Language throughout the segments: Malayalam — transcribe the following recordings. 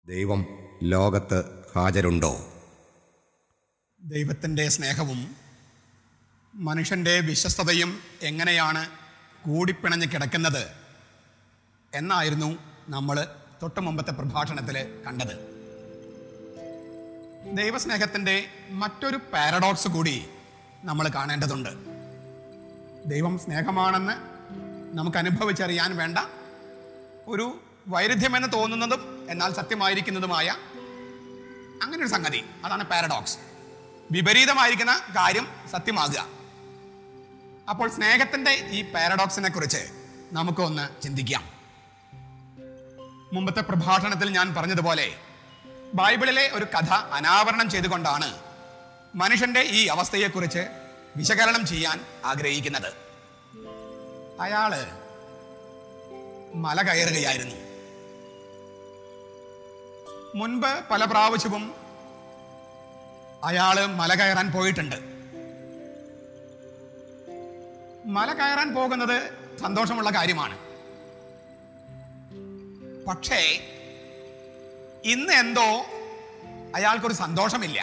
ദൈവം ലോകത്ത് ഹാജരുണ്ടോ ദൈവത്തിൻ്റെ സ്നേഹവും മനുഷ്യൻ്റെ വിശ്വസ്തതയും എങ്ങനെയാണ് കൂടിപ്പിണഞ്ഞ് കിടക്കുന്നത് എന്നായിരുന്നു നമ്മൾ തൊട്ട് മുമ്പത്തെ പ്രഭാഷണത്തിൽ കണ്ടത് ദൈവസ്നേഹത്തിൻ്റെ മറ്റൊരു പാരഡോക്സ് കൂടി നമ്മൾ കാണേണ്ടതുണ്ട് ദൈവം സ്നേഹമാണെന്ന് നമുക്ക് അനുഭവിച്ചറിയാൻ വേണ്ട ഒരു വൈരുദ്ധ്യമെന്ന് തോന്നുന്നതും എന്നാൽ സത്യമായിരിക്കുന്നതുമായ അങ്ങനെ ഒരു സംഗതി അതാണ് പാരഡോക്സ് വിപരീതമായിരിക്കുന്ന കാര്യം സത്യമാകുക അപ്പോൾ സ്നേഹത്തിന്റെ ഈ പാരഡോക്സിനെ കുറിച്ച് നമുക്കൊന്ന് ചിന്തിക്കാം മുമ്പത്തെ പ്രഭാഷണത്തിൽ ഞാൻ പറഞ്ഞതുപോലെ ബൈബിളിലെ ഒരു കഥ അനാവരണം ചെയ്തുകൊണ്ടാണ് മനുഷ്യന്റെ ഈ അവസ്ഥയെക്കുറിച്ച് വിശകലനം ചെയ്യാൻ ആഗ്രഹിക്കുന്നത് അയാള് മല കയറുകയായിരുന്നു മുൻപ് പല പ്രാവശ്യവും അയാള് മല കയറാൻ പോയിട്ടുണ്ട് മല കയറാൻ പോകുന്നത് സന്തോഷമുള്ള കാര്യമാണ് പക്ഷേ ഇന്ന് എന്തോ അയാൾക്കൊരു സന്തോഷമില്ല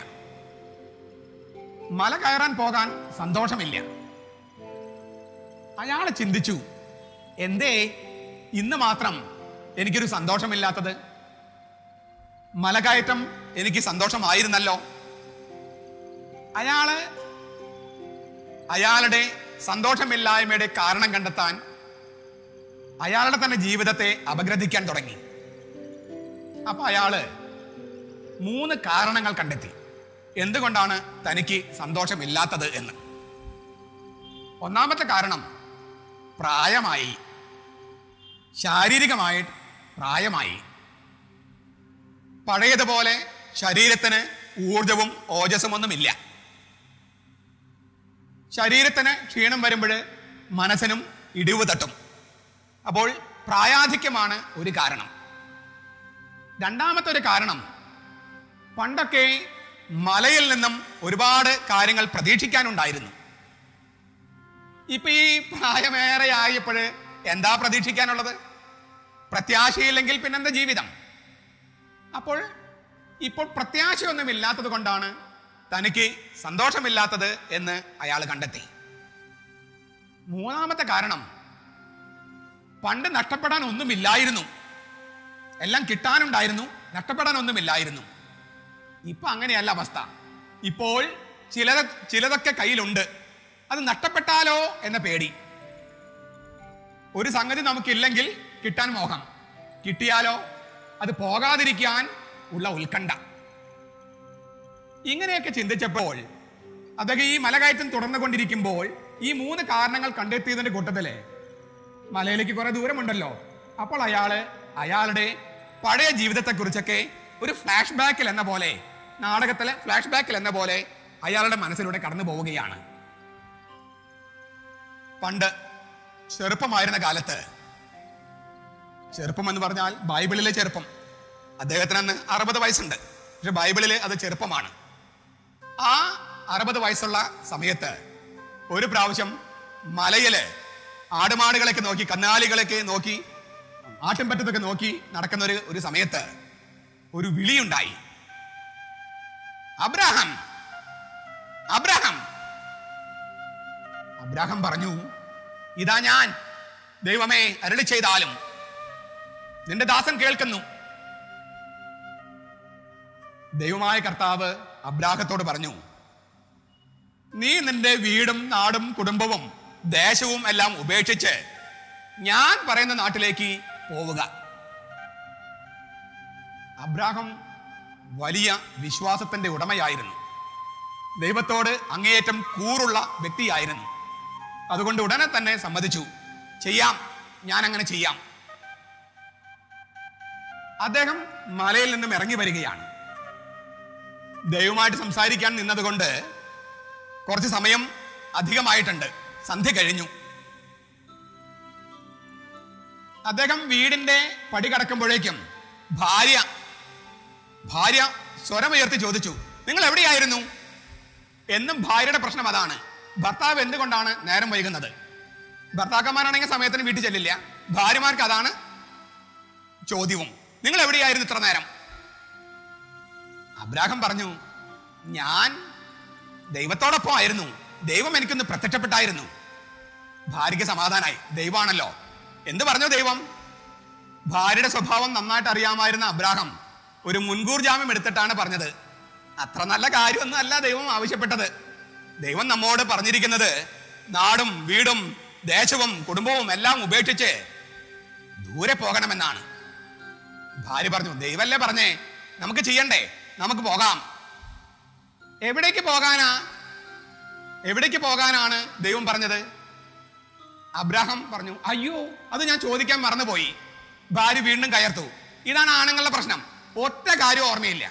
മല കയറാൻ പോകാൻ സന്തോഷമില്ല അയാൾ ചിന്തിച്ചു എന്തേ ഇന്ന് മാത്രം എനിക്കൊരു സന്തോഷമില്ലാത്തത് മലകയറ്റം എനിക്ക് സന്തോഷമായിരുന്നല്ലോ അയാള് അയാളുടെ സന്തോഷമില്ലായ്മയുടെ കാരണം കണ്ടെത്താൻ അയാളുടെ തന്നെ ജീവിതത്തെ അപഗ്രഥിക്കാൻ തുടങ്ങി അപ്പൊ അയാള് മൂന്ന് കാരണങ്ങൾ കണ്ടെത്തി എന്തുകൊണ്ടാണ് തനിക്ക് സന്തോഷമില്ലാത്തത് എന്ന് ഒന്നാമത്തെ കാരണം പ്രായമായി ശാരീരികമായി പ്രായമായി പഴയതുപോലെ ശരീരത്തിന് ഊർജവും ഓജസ്സും ഒന്നുമില്ല ശരീരത്തിന് ക്ഷീണം വരുമ്പോൾ മനസ്സിനും ഇടിവ് തട്ടും അപ്പോൾ പ്രായാധിക്യമാണ് ഒരു കാരണം രണ്ടാമത്തെ ഒരു കാരണം പണ്ടൊക്കെ മലയിൽ നിന്നും ഒരുപാട് കാര്യങ്ങൾ പ്രതീക്ഷിക്കാനുണ്ടായിരുന്നു ഇപ്പൊ ഈ പ്രായമേറെ ആയപ്പോൾ എന്താ പ്രതീക്ഷിക്കാനുള്ളത് പ്രത്യാശയില്ലെങ്കിൽ പിന്നെന്താ ജീവിതം അപ്പോൾ ഇപ്പോൾ പ്രത്യാശയൊന്നുമില്ലാത്തത് കൊണ്ടാണ് തനിക്ക് സന്തോഷമില്ലാത്തത് എന്ന് അയാൾ കണ്ടെത്തി മൂന്നാമത്തെ കാരണം പണ്ട് നഷ്ടപ്പെടാൻ ഒന്നുമില്ലായിരുന്നു എല്ലാം കിട്ടാനുണ്ടായിരുന്നു നഷ്ടപ്പെടാൻ ഒന്നുമില്ലായിരുന്നു ഇപ്പൊ അങ്ങനെയല്ല അവസ്ഥ ഇപ്പോൾ ചിലത് ചിലതൊക്കെ കയ്യിലുണ്ട് അത് നഷ്ടപ്പെട്ടാലോ എന്ന പേടി ഒരു സംഗതി നമുക്കില്ലെങ്കിൽ കിട്ടാൻ മോഹം കിട്ടിയാലോ അത് പോകാതിരിക്കാൻ ഉള്ള ഉത്കണ്ഠ ഇങ്ങനെയൊക്കെ ചിന്തിച്ചപ്പോൾ അദ്ദേഹം ഈ മലകയറ്റം തുടർന്നുകൊണ്ടിരിക്കുമ്പോൾ ഈ മൂന്ന് കാരണങ്ങൾ കണ്ടെത്തിയതിന്റെ കൂട്ടത്തില് മലയിലേക്ക് കുറെ ദൂരമുണ്ടല്ലോ അപ്പോൾ അയാള് അയാളുടെ പഴയ ജീവിതത്തെക്കുറിച്ചൊക്കെ ഒരു ഫ്ലാഷ് ബാക്കിൽ എന്ന പോലെ നാടകത്തിലെ ഫ്ലാഷ് ബാക്കിൽ എന്ന പോലെ അയാളുടെ മനസ്സിലൂടെ കടന്നു പോവുകയാണ് പണ്ട് ചെറുപ്പമായിരുന്ന കാലത്ത് ചെറുപ്പം എന്ന് പറഞ്ഞാൽ ബൈബിളിലെ ചെറുപ്പം അദ്ദേഹത്തിന് അന്ന് അറുപത് വയസ്സുണ്ട് പക്ഷെ ബൈബിളിൽ അത് ചെറുപ്പമാണ് ആ അറുപത് വയസ്സുള്ള സമയത്ത് ഒരു പ്രാവശ്യം മലയില് ആടുമാടുകളൊക്കെ നോക്കി കന്നാലികളൊക്കെ നോക്കി ആട്ടിൻപറ്റത്തൊക്കെ നോക്കി നടക്കുന്ന ഒരു ഒരു സമയത്ത് ഒരു വിളിയുണ്ടായി അബ്രാഹാം അബ്രാഹാം അബ്രാഹാം പറഞ്ഞു ഇതാ ഞാൻ ദൈവമേ അരളി ചെയ്താലും നിന്റെ ദാസൻ കേൾക്കുന്നു ദൈവമായ കർത്താവ് അബ്രാഹത്തോട് പറഞ്ഞു നീ നിന്റെ വീടും നാടും കുടുംബവും ദേശവും എല്ലാം ഉപേക്ഷിച്ച് ഞാൻ പറയുന്ന നാട്ടിലേക്ക് പോവുക അബ്രാഹം വലിയ വിശ്വാസത്തിന്റെ ഉടമയായിരുന്നു ദൈവത്തോട് അങ്ങേയറ്റം കൂറുള്ള വ്യക്തിയായിരുന്നു അതുകൊണ്ട് ഉടനെ തന്നെ സമ്മതിച്ചു ചെയ്യാം ഞാൻ അങ്ങനെ ചെയ്യാം അദ്ദേഹം മലയിൽ നിന്നും ഇറങ്ങി വരികയാണ് ദൈവമായിട്ട് സംസാരിക്കാൻ നിന്നതുകൊണ്ട് കുറച്ച് സമയം അധികമായിട്ടുണ്ട് സന്ധ്യ കഴിഞ്ഞു അദ്ദേഹം വീടിന്റെ പടി കടക്കുമ്പോഴേക്കും ഭാര്യ ഭാര്യ സ്വരമുയർത്തി ചോദിച്ചു നിങ്ങൾ എവിടെയായിരുന്നു എന്നും ഭാര്യയുടെ പ്രശ്നം അതാണ് ഭർത്താവ് എന്തുകൊണ്ടാണ് നേരം വൈകുന്നത് ഭർത്താക്കന്മാരാണെങ്കിൽ സമയത്തിന് വീട്ടിൽ ചെല്ലില്ല ഭാര്യമാർക്ക് അതാണ് ചോദ്യവും നിങ്ങൾ എവിടെയായിരുന്നു ഇത്ര നേരം അബ്രാഹം പറഞ്ഞു ഞാൻ ദൈവത്തോടൊപ്പം ആയിരുന്നു ദൈവം എനിക്കൊന്ന് പ്രത്യക്ഷപ്പെട്ടായിരുന്നു ഭാര്യയ്ക്ക് സമാധാനായി ദൈവമാണല്ലോ എന്ത് പറഞ്ഞു ദൈവം ഭാര്യയുടെ സ്വഭാവം നന്നായിട്ട് അറിയാമായിരുന്ന അബ്രാഹം ഒരു മുൻകൂർ ജാമ്യം എടുത്തിട്ടാണ് പറഞ്ഞത് അത്ര നല്ല കാര്യമൊന്നും അല്ല ദൈവം ആവശ്യപ്പെട്ടത് ദൈവം നമ്മോട് പറഞ്ഞിരിക്കുന്നത് നാടും വീടും ദേശവും കുടുംബവും എല്ലാം ഉപേക്ഷിച്ച് ദൂരെ പോകണമെന്നാണ് ഭാര്യ പറഞ്ഞു ദൈവല്ലേ പറഞ്ഞേ നമുക്ക് ചെയ്യണ്ടേ നമുക്ക് പോകാം എവിടേക്ക് പോകാനാ എവിടേക്ക് പോകാനാണ് ദൈവം പറഞ്ഞത് അബ്രാഹം പറഞ്ഞു അയ്യോ അത് ഞാൻ ചോദിക്കാൻ മറന്നുപോയി ഭാര്യ വീണ്ടും കയർത്തു ഇതാണ് ആണുങ്ങളുടെ പ്രശ്നം ഒറ്റ കാര്യം ഓർമ്മയില്ല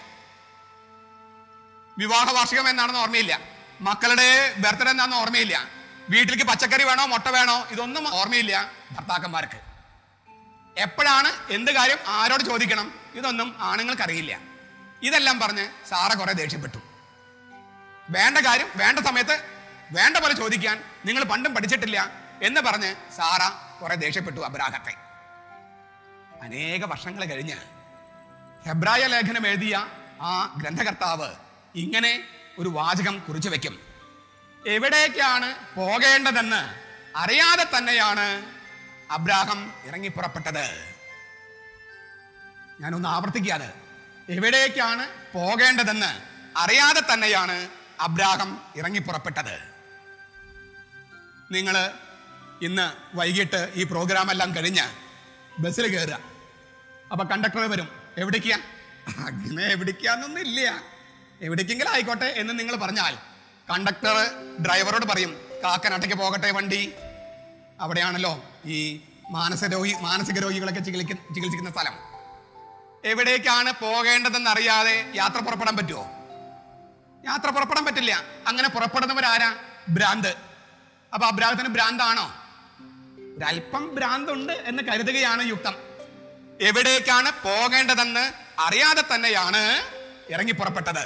വിവാഹ വാർഷികം എന്നാണെന്ന് ഓർമ്മയില്ല മക്കളുടെ ബർത്ത്ഡേ എന്നാണെന്ന് ഓർമ്മയില്ല വീട്ടിലേക്ക് പച്ചക്കറി വേണോ മുട്ട വേണോ ഇതൊന്നും ഓർമ്മയില്ല ഭർത്താക്കന്മാർക്ക് എപ്പോഴാണ് എന്ത് കാര്യം ആരോട് ചോദിക്കണം ഇതൊന്നും ആണുങ്ങൾക്കറിയില്ല ഇതെല്ലാം പറഞ്ഞ് സാറ കുറെ ദേഷ്യപ്പെട്ടു വേണ്ട കാര്യം വേണ്ട സമയത്ത് വേണ്ട പോലെ ചോദിക്കാൻ നിങ്ങൾ പണ്ടും പഠിച്ചിട്ടില്ല എന്ന് പറഞ്ഞ് സാറ കുറെ ദേഷ്യപ്പെട്ടു അബ്രാഹത്തെ അനേക വർഷങ്ങൾ കഴിഞ്ഞ് ഹെബ്രായ ലേഖനം എഴുതിയ ആ ഗ്രന്ഥകർത്താവ് ഇങ്ങനെ ഒരു വാചകം കുറിച്ചു വെക്കും എവിടേക്കാണ് പോകേണ്ടതെന്ന് അറിയാതെ തന്നെയാണ് അബ്രാഹം ഇറങ്ങിപ്പുറപ്പെട്ടത് ഞാനൊന്ന് ആവർത്തിക്കാതെ എവിടേക്കാണ് പോകേണ്ടതെന്ന് അറിയാതെ തന്നെയാണ് അബ്രാഹം ഇറങ്ങിപ്പുറപ്പെട്ടത് നിങ്ങൾ ഇന്ന് വൈകിട്ട് ഈ പ്രോഗ്രാം എല്ലാം കഴിഞ്ഞ് ബസ്സിൽ കയറുക അപ്പൊ കണ്ടക്ടർ വരും എവിടേക്കാ അങ്ങനെ എവിടേക്കാന്നൊന്നും ഇല്ല എവിടേക്കെങ്കിലും ആയിക്കോട്ടെ എന്ന് നിങ്ങൾ പറഞ്ഞാൽ കണ്ടക്ടർ ഡ്രൈവറോട് പറയും കാക്കനാട്ടേക്ക് പോകട്ടെ വണ്ടി അവിടെയാണല്ലോ ഈ മാനസിക രോഗി മാനസിക രോഗികളൊക്കെ ചികിത്സിക്ക ചികിത്സിക്കുന്ന സ്ഥലം എവിടേക്കാണ് പോകേണ്ടതെന്ന് അറിയാതെ യാത്ര പുറപ്പെടാൻ പറ്റുമോ യാത്ര പുറപ്പെടാൻ പറ്റില്ല അങ്ങനെ പുറപ്പെടുന്നവരാരാ ഭ്രാന്ത് അപ്പൊ അബ്രാഹത്തിന് ഭ്രാന്താണോ ഒരല്പം ഭ്രാന്തുണ്ട് എന്ന് കരുതുകയാണ് യുക്തം എവിടേക്കാണ് പോകേണ്ടതെന്ന് അറിയാതെ തന്നെയാണ് ഇറങ്ങി പുറപ്പെട്ടത്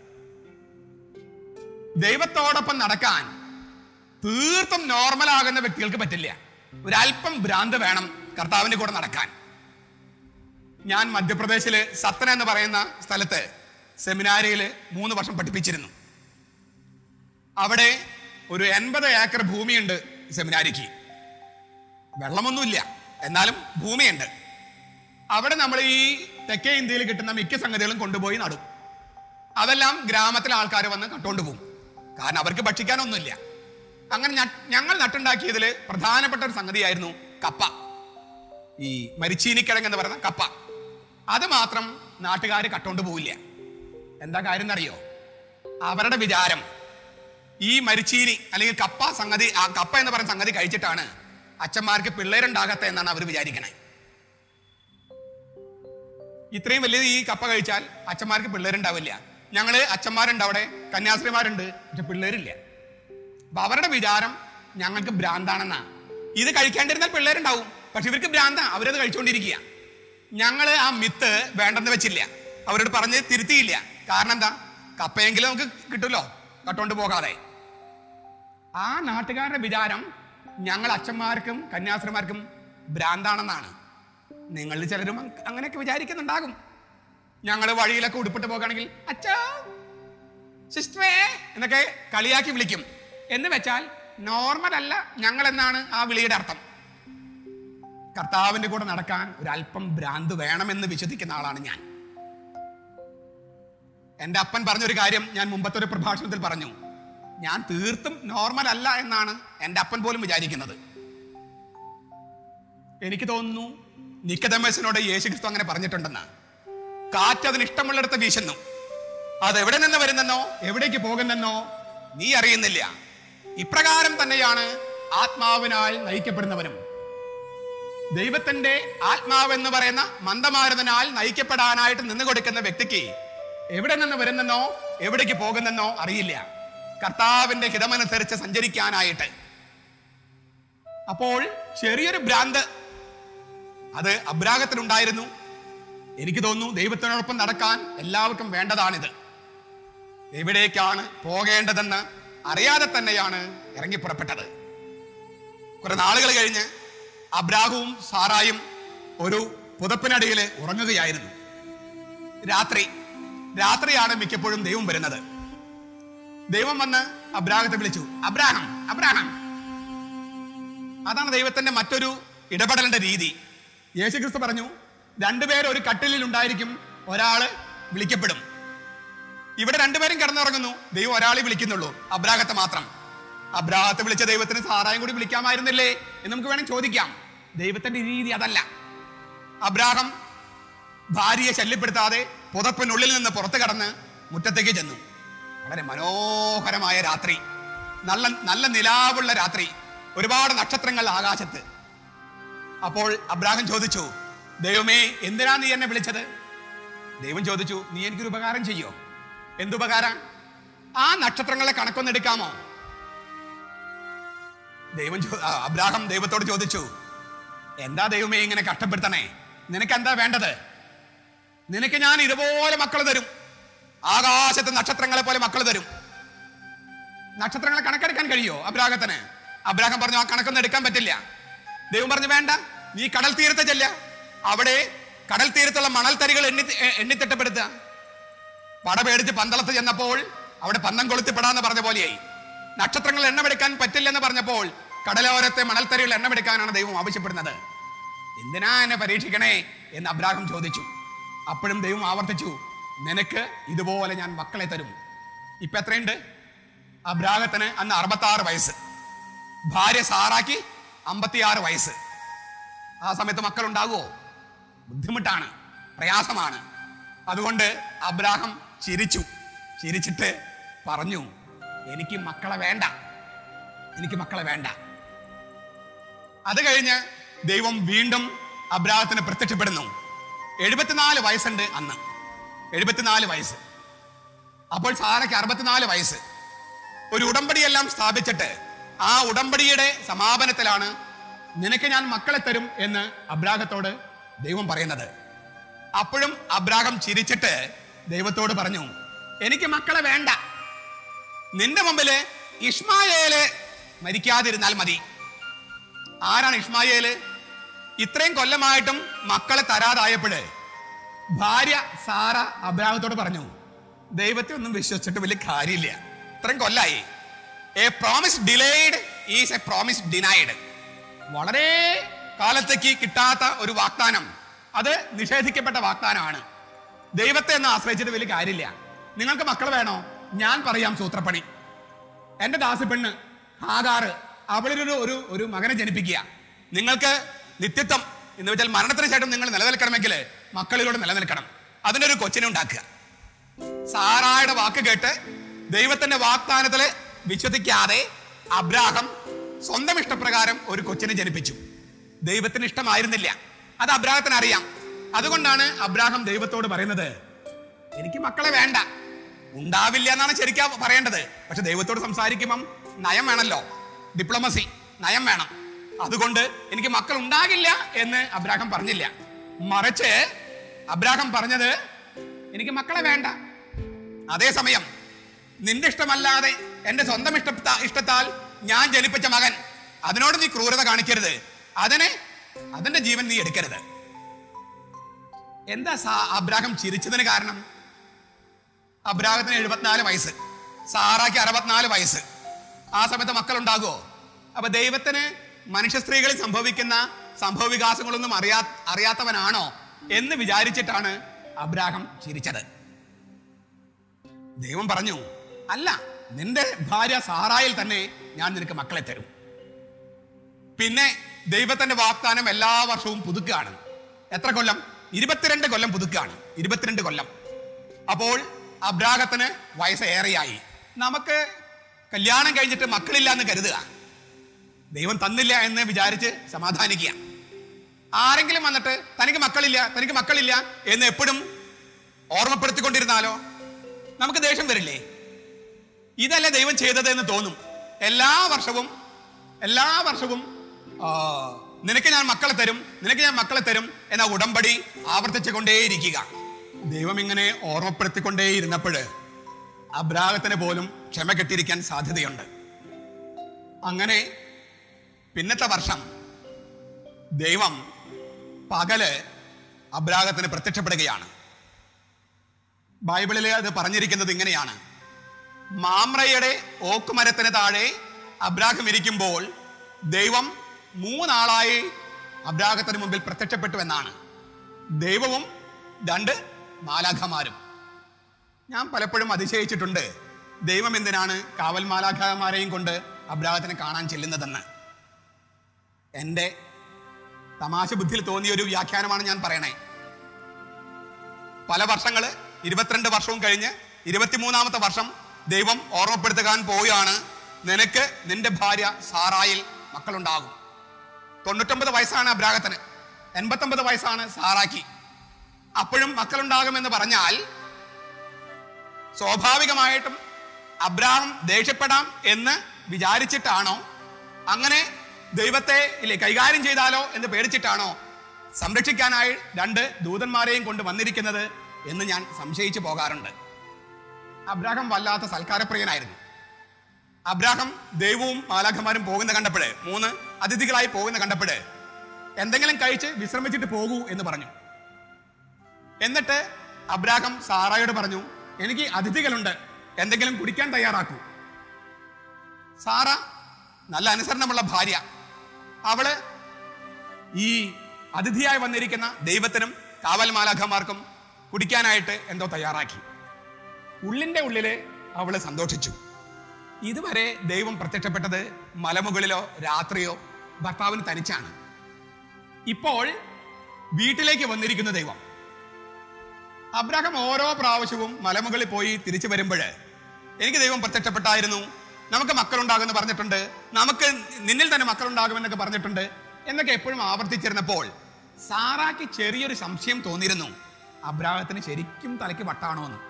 ദൈവത്തോടൊപ്പം നടക്കാൻ തീർത്തും നോർമൽ ആകുന്ന വ്യക്തികൾക്ക് പറ്റില്ല ഒരല്പം ഭ്രാന്ത് വേണം കർത്താവിന്റെ കൂടെ നടക്കാൻ ഞാൻ മധ്യപ്രദേശില് സത്തന എന്ന് പറയുന്ന സ്ഥലത്ത് സെമിനാരിയിൽ മൂന്ന് വർഷം പഠിപ്പിച്ചിരുന്നു അവിടെ ഒരു എൺപത് ഏക്കർ ഭൂമിയുണ്ട് സെമിനാരിക്ക് വെള്ളമൊന്നുമില്ല എന്നാലും ഭൂമിയുണ്ട് അവിടെ നമ്മൾ ഈ തെക്കേ ഇന്ത്യയിൽ കിട്ടുന്ന മിക്ക സംഗതികളും കൊണ്ടുപോയി നടും അതെല്ലാം ഗ്രാമത്തിലെ ആൾക്കാർ വന്ന് കട്ടുകൊണ്ട് പോകും കാരണം അവർക്ക് ഭക്ഷിക്കാനൊന്നുമില്ല അങ്ങനെ ഞ- ഞങ്ങൾ നട്ടുണ്ടാക്കിയതിൽ പ്രധാനപ്പെട്ട ഒരു സംഗതിയായിരുന്നു കപ്പ ഈ മരിച്ചീനിക്കിഴങ്ങ് എന്ന് പറയുന്ന കപ്പ അത് മാത്രം നാട്ടുകാർ കട്ടുകൊണ്ട് പോവില്ല എന്താ കാര്യം എന്നറിയോ അവരുടെ വിചാരം ഈ മരിച്ചീനി അല്ലെങ്കിൽ കപ്പ സംഗതി ആ കപ്പ എന്ന് പറയുന്ന സംഗതി കഴിച്ചിട്ടാണ് അച്ഛന്മാർക്ക് പിള്ളേരുണ്ടാകാത്ത എന്നാണ് അവർ വിചാരിക്കണേ ഇത്രയും വലിയ ഈ കപ്പ കഴിച്ചാൽ അച്ഛന്മാർക്ക് പിള്ളേരുണ്ടാവില്ല ഞങ്ങള് അച്ഛന്മാരുണ്ട് അവിടെ കന്യാസ്ത്രീമാരുണ്ട് പക്ഷെ പിള്ളേരില്ല അപ്പൊ അവരുടെ വിചാരം ഞങ്ങൾക്ക് ഭ്രാന്താണെന്നാ ഇത് കഴിക്കാണ്ടിരുന്നാൽ പിള്ളേരുണ്ടാവും പക്ഷെ ഇവർക്ക് ഭ്രാന്താ അവരത് കഴിച്ചുകൊണ്ടിരിക്കുക ഞങ്ങള് ആ മിത്ത് വേണ്ടെന്ന് വെച്ചില്ല അവരോട് പറഞ്ഞ് തിരുത്തിയില്ല കാരണം എന്താ കപ്പയെങ്കിലും നമുക്ക് കിട്ടുമല്ലോ കട്ടോണ്ട് പോകാതെ ആ നാട്ടുകാരുടെ വിചാരം ഞങ്ങൾ അച്ഛന്മാർക്കും കന്യാസ്ത്രീമാർക്കും ഭ്രാന്താണെന്നാണ് നിങ്ങളിൽ ചിലരും അങ് അങ്ങനെയൊക്കെ വിചാരിക്കുന്നുണ്ടാകും ഞങ്ങൾ വഴിയിലൊക്കെ ഉടുപ്പിട്ട് പോകുകയാണെങ്കിൽ അച്ഛാ സിസ്റ്ററേ എന്നൊക്കെ കളിയാക്കി വിളിക്കും എന്ന് വെച്ചാൽ നോർമൽ അല്ല ഞങ്ങൾ എന്നാണ് ആ വിളിയുടെ അർത്ഥം കർത്താവിന്റെ കൂടെ നടക്കാൻ ഒരു അല്പം ഭ്രാന്ത് വേണമെന്ന് വിശ്വസിക്കുന്ന ആളാണ് ഞാൻ എന്റെ അപ്പൻ പറഞ്ഞൊരു കാര്യം ഞാൻ മുമ്പത്തെ ഒരു പ്രഭാഷണത്തിൽ പറഞ്ഞു ഞാൻ തീർത്തും നോർമൽ അല്ല എന്നാണ് എന്റെ അപ്പൻ പോലും വിചാരിക്കുന്നത് എനിക്ക് തോന്നുന്നു നിക്കതമേശനോട് യേശുക്രിസ്തു അങ്ങനെ പറഞ്ഞിട്ടുണ്ടെന്ന് കാറ്റ് അതിന് ഇഷ്ടമുള്ളിടത്ത് വീശുന്നു അത് എവിടെ നിന്ന് വരുന്നെന്നോ എവിടേക്ക് പോകുന്നെന്നോ നീ അറിയുന്നില്ല ഇപ്രകാരം തന്നെയാണ് ആത്മാവിനാൽ നയിക്കപ്പെടുന്നവനും ദൈവത്തിന്റെ ആത്മാവെന്ന് പറയുന്ന മന്ദമാരുതനാൽ നയിക്കപ്പെടാനായിട്ട് നിന്ന് കൊടുക്കുന്ന വ്യക്തിക്ക് എവിടെ നിന്ന് വരുന്നെന്നോ എവിടേക്ക് പോകുന്നെന്നോ അറിയില്ല കർത്താവിന്റെ ഹിതമനുസരിച്ച് സഞ്ചരിക്കാനായിട്ട് അപ്പോൾ ചെറിയൊരു ഭ്രാന്ത് അത് അബ്രാഹത്തിനുണ്ടായിരുന്നു എനിക്ക് തോന്നുന്നു ദൈവത്തിനോടൊപ്പം നടക്കാൻ എല്ലാവർക്കും വേണ്ടതാണിത് എവിടേക്കാണ് പോകേണ്ടതെന്ന് അറിയാതെ തന്നെയാണ് ഇറങ്ങിപ്പുറപ്പെട്ടത് കുറെ നാളുകൾ കഴിഞ്ഞ് അബ്രാഹവും സാറായും ഒരു പുതപ്പിനടിയിൽ ഉറങ്ങുകയായിരുന്നു രാത്രി രാത്രിയാണ് മിക്കപ്പോഴും ദൈവം വരുന്നത് ദൈവം വന്ന് അബ്രാഹത്തെ വിളിച്ചു അബ്രാഹം അബ്രാഹം അതാണ് ദൈവത്തിന്റെ മറ്റൊരു ഇടപെടലിന്റെ രീതി യേശുക്രിസ്തു പറഞ്ഞു രണ്ടുപേർ ഒരു കട്ടിലിൽ ഉണ്ടായിരിക്കും ഒരാള് വിളിക്കപ്പെടും ഇവിടെ രണ്ടുപേരും കിടന്നുറങ്ങുന്നു ദൈവം ഒരാളെ വിളിക്കുന്നുള്ളൂ അബ്രാഹത്തെ മാത്രം അബ്രാഹത്തെ വിളിച്ച ദൈവത്തിന് സാറായും കൂടി വിളിക്കാമായിരുന്നില്ലേ എന്ന് നമുക്ക് വേണമെങ്കിൽ ചോദിക്കാം ദൈവത്തിന്റെ രീതി അതല്ല അബ്രാഹം ഭാര്യയെ ശല്യപ്പെടുത്താതെ പുതപ്പിനുള്ളിൽ നിന്ന് പുറത്തു കടന്ന് മുറ്റത്തേക്ക് ചെന്നു വളരെ മനോഹരമായ രാത്രി നല്ല നല്ല നിലാവുള്ള രാത്രി ഒരുപാട് നക്ഷത്രങ്ങൾ ആകാശത്ത് അപ്പോൾ അബ്രാഹം ചോദിച്ചു ദൈവമേ എന്തിനാ നീ എന്നെ വിളിച്ചത് ദൈവം ചോദിച്ചു നീ എനിക്കൊരു ഉപകാരം ചെയ്യോ എന്തുപകാരം ആ നക്ഷത്രങ്ങളെ കണക്കൊന്നെടുക്കാമോ ദൈവം ചോ- ആ, അബ്രാഹം ദൈവത്തോട് ചോദിച്ചു എന്താ ദൈവമേ ഇങ്ങനെ കഷ്ടപ്പെടുത്തണേ നിനക്ക് എന്താ വേണ്ടത് നിനക്ക് ഞാൻ ഇതുപോലെ മക്കൾ തരും ആകാശത്തെ നക്ഷത്രങ്ങളെ പോലെ മക്കൾ തരും നക്ഷത്രങ്ങളെ കണക്കെടുക്കാൻ കഴിയോ അബ്രാഹത്തിന് അബ്രാഹം പറഞ്ഞു ആ കണക്കൊന്നും എടുക്കാൻ പറ്റില്ല ദൈവം പറഞ്ഞു വേണ്ട നീ കടൽ തീരത്ത് ചെല്ല അവിടെ കടൽ തീരത്തുള്ള മണൽത്തരികൾ എണ്ണി എ- എണ്ണിത്തിട്ടപ്പെടുത്തുക പട പേടിച്ച് പന്തളത്ത് ചെന്നപ്പോൾ അവിടെ പന്തം കൊളുത്തിപ്പെടാന്ന് പറഞ്ഞ പോലെയായി നക്ഷത്രങ്ങൾ എണ്ണമെടുക്കാൻ പറ്റില്ലെന്ന് പറഞ്ഞപ്പോൾ കടലോരത്തെ മണൽത്തരികൾ എണ്ണമെടുക്കാനാണ് ദൈവം ആവശ്യപ്പെടുന്നത് എന്തിനാ എന്നെ പരീക്ഷിക്കണേ എന്ന് അബ്രാഹം ചോദിച്ചു അപ്പോഴും ദൈവം ആവർത്തിച്ചു നിനക്ക് ഇതുപോലെ ഞാൻ മക്കളെ തരും ഇപ്പൊ എത്രയുണ്ട് അബ്രാഹത്തിന് അന്ന് അറുപത്താറ് വയസ്സ് ഭാര്യ സാറാക്കി അമ്പത്തിയാറ് വയസ്സ് ആ സമയത്ത് മക്കൾ ഉണ്ടാകുമോ ബുദ്ധിമുട്ടാണ് പ്രയാസമാണ് അതുകൊണ്ട് അബ്രാഹം ചിരിച്ചു ചിരിച്ചിട്ട് പറഞ്ഞു എനിക്ക് മക്കളെ വേണ്ട എനിക്ക് മക്കളെ വേണ്ട അത് കഴിഞ്ഞ് ദൈവം വീണ്ടും അബ്രാഹത്തിന് പ്രത്യക്ഷപ്പെടുന്നു എഴുപത്തിനാല് വയസ്സുണ്ട് അന്ന് എഴുപത്തിനാല് വയസ്സ് അപ്പോൾ സാറയ്ക്ക് അറുപത്തിനാല് വയസ്സ് ഒരു ഉടമ്പടിയെല്ലാം സ്ഥാപിച്ചിട്ട് ആ ഉടമ്പടിയുടെ സമാപനത്തിലാണ് നിനക്ക് ഞാൻ മക്കളെ തരും എന്ന് അബ്രാഹത്തോട് ദൈവം പറയുന്നത് അപ്പോഴും അബ്രാഹം ചിരിച്ചിട്ട് ദൈവത്തോട് പറഞ്ഞു എനിക്ക് മക്കളെ വേണ്ട നിന്റെ മുമ്പില് ഇഷ്മായേല് മരിക്കാതിരുന്നാൽ മതി ആരാണ് ഇഷ്മായേല് ഇത്രയും കൊല്ലമായിട്ടും മക്കളെ തരാതായപ്പോഴ് ഭാര്യ സാറ അബ്രാഹത്തോട് പറഞ്ഞു ദൈവത്തെ ഒന്നും വിശ്വസിച്ചിട്ട് വലിയ കാര്യമില്ല ഇത്രയും കൊല്ലായി a promise delayed is a promise denied വളരെ കാലത്തേക്ക് കിട്ടാത്ത ഒരു വാഗ്ദാനം അത് നിഷേധിക്കപ്പെട്ട വാഗ്ദാനമാണ് ദൈവത്തെ ഒന്ന് ആശ്രയിച്ചിട്ട് വലിയ കാര്യമില്ല നിങ്ങൾക്ക് മക്കൾ വേണോ ഞാൻ പറയാം സൂത്രപ്പണി എന്റെ ദാസിപ്പെണ്ണ് ഹാഗാറ് അവളിലൊരു ഒരു ഒരു മകനെ ജനിപ്പിക്കുക നിങ്ങൾക്ക് നിത്യത്വം എന്ന് വെച്ചാൽ മരണത്തിന് ശേഷം നിങ്ങൾ നിലനിൽക്കണമെങ്കിൽ മക്കളിലൂടെ നിലനിൽക്കണം അതിനൊരു കൊച്ചിനെ ഉണ്ടാക്കുക സാറായുടെ വാക്ക് കേട്ട് ദൈവത്തിന്റെ വാഗ്ദാനത്തില് വിശ്വസിക്കാതെ അബ്രാഹം സ്വന്തം ഇഷ്ടപ്രകാരം ഒരു കൊച്ചിനെ ജനിപ്പിച്ചു ദൈവത്തിന് ഇഷ്ടമായിരുന്നില്ല അത് അബ്രാഹത്തിന് അറിയാം അതുകൊണ്ടാണ് അബ്രാഹം ദൈവത്തോട് പറയുന്നത് എനിക്ക് മക്കളെ വേണ്ട ഉണ്ടാവില്ല എന്നാണ് ശരിക്കും പറയേണ്ടത് പക്ഷെ ദൈവത്തോട് സംസാരിക്കുമ്പം നയം വേണമല്ലോ ഡിപ്ലോമസി നയം വേണം അതുകൊണ്ട് എനിക്ക് മക്കൾ ഉണ്ടാകില്ല എന്ന് അബ്രാഹം പറഞ്ഞില്ല മറിച്ച് അബ്രാഹം പറഞ്ഞത് എനിക്ക് മക്കളെ വേണ്ട അതേസമയം നിന്റെ ഇഷ്ടമല്ലാതെ എന്റെ സ്വന്തം ഇഷ്ട ഇഷ്ടത്താൽ ഞാൻ ജനിപ്പിച്ച മകൻ അതിനോട് നീ ക്രൂരത കാണിക്കരുത് അതിനെ അതിന്റെ ജീവൻ നീ എടുക്കരുത് എന്താ സാ അബ്രാഹം ചിരിച്ചതിന് കാരണം അബ്രാഹത്തിന് എഴുപത്തിനാല് വയസ്സ് സാറാക്ക് അറുപത്തിനാല് വയസ്സ് ആ സമയത്ത് മക്കൾ ഉണ്ടാകുമോ അപ്പൊ ദൈവത്തിന് മനുഷ്യ സ്ത്രീകളിൽ സംഭവിക്കുന്ന സംഭവ വികാസങ്ങളൊന്നും അറിയാ അറിയാത്തവനാണോ എന്ന് വിചാരിച്ചിട്ടാണ് അബ്രാഹം ചിരിച്ചത് ദൈവം പറഞ്ഞു അല്ല നിന്റെ ഭാര്യ സാറായിൽ തന്നെ ഞാൻ നിനക്ക് മക്കളെ തരും പിന്നെ ദൈവത്തിന്റെ വാഗ്ദാനം എല്ലാ വർഷവും പുതുക്കുകയാണ് എത്ര കൊല്ലം ഇരുപത്തിരണ്ട് കൊല്ലം പുതുക്കുകയാണ് ഇരുപത്തിരണ്ട് കൊല്ലം അപ്പോൾ അബ്രാഹത്തിന് വയസ്സ് ഏറെയായി നമുക്ക് കല്യാണം കഴിഞ്ഞിട്ട് മക്കളില്ല എന്ന് കരുതുക ദൈവം തന്നില്ല എന്ന് വിചാരിച്ച് സമാധാനിക്കുക ആരെങ്കിലും വന്നിട്ട് തനിക്ക് മക്കളില്ല തനിക്ക് മക്കളില്ല എന്ന് എപ്പോഴും ഓർമ്മപ്പെടുത്തിക്കൊണ്ടിരുന്നാലോ നമുക്ക് ദേഷ്യം വരില്ലേ ഇതല്ലേ ദൈവം ചെയ്തത് എന്ന് തോന്നും എല്ലാ വർഷവും എല്ലാ വർഷവും ആ, നിനക്ക് ഞാൻ മക്കളെ തരും നിനക്ക് ഞാൻ മക്കളെ തരും എന്ന ഉടമ്പടി ആവർത്തിച്ചു കൊണ്ടേയിരിക്കുക ദൈവം ഇങ്ങനെ ഓർമ്മപ്പെടുത്തിക്കൊണ്ടേയിരുന്നപ്പോൾ അബ്രാഹത്തിന് പോലും ക്ഷമ കെട്ടിയിരിക്കാൻ സാധ്യതയുണ്ട് അങ്ങനെ പിന്നത്തെ വർഷം ദൈവം പകല് അബ്രാഹത്തിന് പ്രത്യക്ഷപ്പെടുകയാണ് ബൈബിളിൽ അത് പറഞ്ഞിരിക്കുന്നത് ഇങ്ങനെയാണ് മാമ്രയുടെ ഓക്കുമരത്തിന് താഴെ അബ്രാഹം ഇരിക്കുമ്പോൾ ദൈവം മൂന്നാളായി അബ്രാഹത്തിന് മുമ്പിൽ പ്രത്യക്ഷപ്പെട്ടു എന്നാണ് ദൈവവും രണ്ട് മാലാഖമാരും ഞാൻ പലപ്പോഴും അതിശയിച്ചിട്ടുണ്ട് ദൈവം എന്തിനാണ് കാവൽ മാലാഖമാരെയും കൊണ്ട് അബ്രാഹത്തിനെ കാണാൻ ചെല്ലുന്നതെന്ന് എൻ്റെ തമാശ ബുദ്ധിയിൽ തോന്നിയ ഒരു വ്യാഖ്യാനമാണ് ഞാൻ പറയണേ പല വർഷങ്ങള് ഇരുപത്തിരണ്ട് വർഷവും കഴിഞ്ഞ് ഇരുപത്തിമൂന്നാമത്തെ വർഷം ദൈവം ഓർമ്മപ്പെടുത്തുവാൻ പോവുകയാണ് നിനക്ക് നിന്റെ ഭാര്യ സാറായിൽ മക്കളുണ്ടാകും തൊണ്ണൂറ്റൊമ്പത് വയസ്സാണ് അബ്രാഹത്തിന് എൺപത്തൊമ്പത് വയസ്സാണ് സാറാക്കി അപ്പോഴും മക്കളുണ്ടാകുമെന്ന് പറഞ്ഞാൽ സ്വാഭാവികമായിട്ടും അബ്രാഹം ദേഷ്യപ്പെടാം എന്ന് വിചാരിച്ചിട്ടാണോ അങ്ങനെ ദൈവത്തെ ഇല്ലേ കൈകാര്യം ചെയ്താലോ എന്ന് പേടിച്ചിട്ടാണോ സംരക്ഷിക്കാനായി രണ്ട് ദൂതന്മാരെയും കൊണ്ട് വന്നിരിക്കുന്നത് എന്ന് ഞാൻ സംശയിച്ചു പോകാറുണ്ട് അബ്രാഹം വല്ലാത്ത സൽക്കാരപ്രിയനായിരുന്നു അബ്രാഹം ദൈവവും മാലാഖമാരും പോകുന്ന കണ്ടപ്പോഴേ മൂന്ന് അതിഥികളായി പോകുന്ന കണ്ടപ്പോഴേ എന്തെങ്കിലും കഴിച്ച് വിശ്രമിച്ചിട്ട് പോകൂ എന്ന് പറഞ്ഞു എന്നിട്ട് അബ്രാഹം സാറായോട് പറഞ്ഞു എനിക്ക് അതിഥികളുണ്ട് എന്തെങ്കിലും കുടിക്കാൻ തയ്യാറാക്കൂ സാറ നല്ല അനുസരണമുള്ള ഭാര്യ അവള് ഈ അതിഥിയായി വന്നിരിക്കുന്ന ദൈവത്തിനും കാവൽ മാലാഖമാർക്കും കുടിക്കാനായിട്ട് എന്തോ തയ്യാറാക്കി ഉള്ളിന്റെ ഉള്ളില് അവള് സന്തോഷിച്ചു ഇതുവരെ ദൈവം പ്രത്യക്ഷപ്പെട്ടത് മലമുകളിലോ രാത്രിയോ ഭർത്താവിന് തനിച്ചാണ് ഇപ്പോൾ വീട്ടിലേക്ക് വന്നിരിക്കുന്ന ദൈവം അബ്രഹാം ഓരോ പ്രാവശ്യവും മലമുകളിൽ പോയി തിരിച്ചു വരുമ്പോൾ എനിക്ക് ദൈവം പ്രത്യക്ഷപ്പെട്ടായിരുന്നു നമുക്ക് മക്കളുണ്ടാകുമെന്ന് പറഞ്ഞിട്ടുണ്ട് നമുക്ക് നിന്നിൽ തന്നെ മക്കളുണ്ടാകുമെന്നൊക്കെ പറഞ്ഞിട്ടുണ്ട് എന്നൊക്കെ എപ്പോഴും ആവർത്തിച്ചിരുന്നപ്പോൾ സാറാക്ക് ചെറിയൊരു സംശയം തോന്നിയിരുന്നു അബ്രാഹത്തിന് ശരിക്കും തലയ്ക്ക് വട്ടാണോ എന്ന്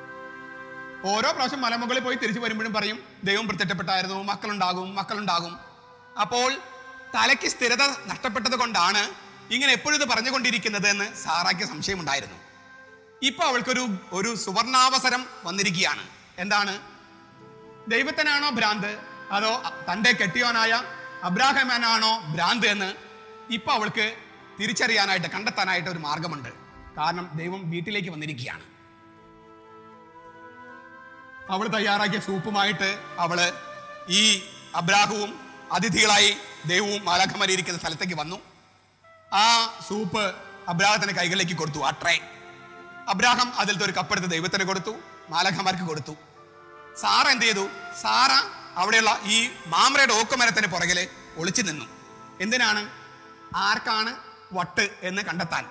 ഓരോ പ്രാവശ്യം മലമുകളിൽ പോയി തിരിച്ചു വരുമ്പോഴും പറയും ദൈവം പ്രത്യക്ഷപ്പെട്ടായിരുന്നു മക്കളുണ്ടാകും മക്കളുണ്ടാകും അപ്പോൾ തലയ്ക്ക് സ്ഥിരത നഷ്ടപ്പെട്ടത് കൊണ്ടാണ് ഇങ്ങനെ എപ്പോഴും ഇത് പറഞ്ഞുകൊണ്ടിരിക്കുന്നത് എന്ന് സാറാക്ക് സംശയമുണ്ടായിരുന്നു ഇപ്പൊ അവൾക്കൊരു ഒരു സുവർണാവസരം വന്നിരിക്കുകയാണ് എന്താണ് ദൈവത്തിനാണോ ഭ്രാന്ത് അതോ തന്റെ കെട്ടിയോനായ അബ്രാഹമാനാണോ ഭ്രാന്ത് എന്ന് ഇപ്പൊ അവൾക്ക് തിരിച്ചറിയാനായിട്ട് കണ്ടെത്താനായിട്ട് ഒരു മാർഗമുണ്ട് കാരണം ദൈവം വീട്ടിലേക്ക് വന്നിരിക്കുകയാണ് അവൾ തയ്യാറാക്കിയ സൂപ്പുമായിട്ട് അവള് ഈ അബ്രാഹവും അതിഥികളായി ദൈവവും മാലാഖമാരിയിരിക്കുന്ന സ്ഥലത്തേക്ക് വന്നു ആ സൂപ്പ് അബ്രാഹത്തിന്റെ കൈകളിലേക്ക് കൊടുത്തു ആ ട്രേ അബ്രാഹം അതിലത്തെ ഒരു കപ്പെടുത്ത് ദൈവത്തിന് കൊടുത്തു മാലഖമാർക്ക് കൊടുത്തു സാറ എന്ത് ചെയ്തു സാറ അവിടെയുള്ള ഈ മാമരയുടെ ഓക്കുമരത്തിന് പുറകില് ഒളിച്ചു നിന്നു എന്തിനാണ് ആർക്കാണ് വട്ട് എന്ന് കണ്ടെത്താൻ